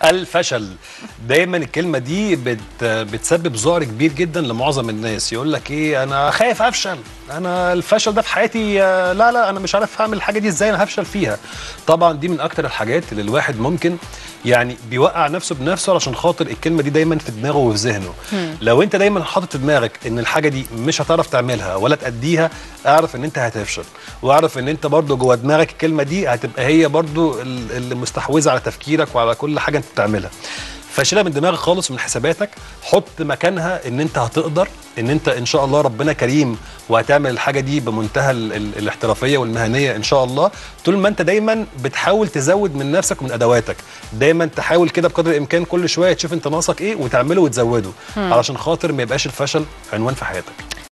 الفشل دايما الكلمه دي بت بتسبب ذعر كبير جدا لمعظم الناس يقول لك ايه انا خايف افشل انا الفشل ده في حياتي آه، لا لا انا مش عارف هعمل الحاجه دي ازاي انا هفشل فيها طبعا دي من اكتر الحاجات اللي الواحد ممكن يعني بيوقع نفسه بنفسه علشان خاطر الكلمه دي دايما في دماغه وفي ذهنه لو انت دايما حاطط في دماغك ان الحاجه دي مش هتعرف تعملها ولا تأديها اعرف ان انت هتفشل واعرف ان انت برضو جوه دماغك الكلمه دي هتبقى هي برضو ال- اللي مستحوذه على تفكيرك وعلى كل حاجه انت بتعملها فشيلها من دماغك خالص من حساباتك حط مكانها ان انت هتقدر ان انت ان شاء الله ربنا كريم وهتعمل الحاجه دي بمنتهى ال ال الاحترافيه والمهنيه ان شاء الله طول ما انت دايما بتحاول تزود من نفسك ومن ادواتك دايما تحاول كده بقدر الامكان كل شويه تشوف انت ناقصك ايه وتعمله وتزوده علشان خاطر ما يبقاش الفشل عنوان في حياتك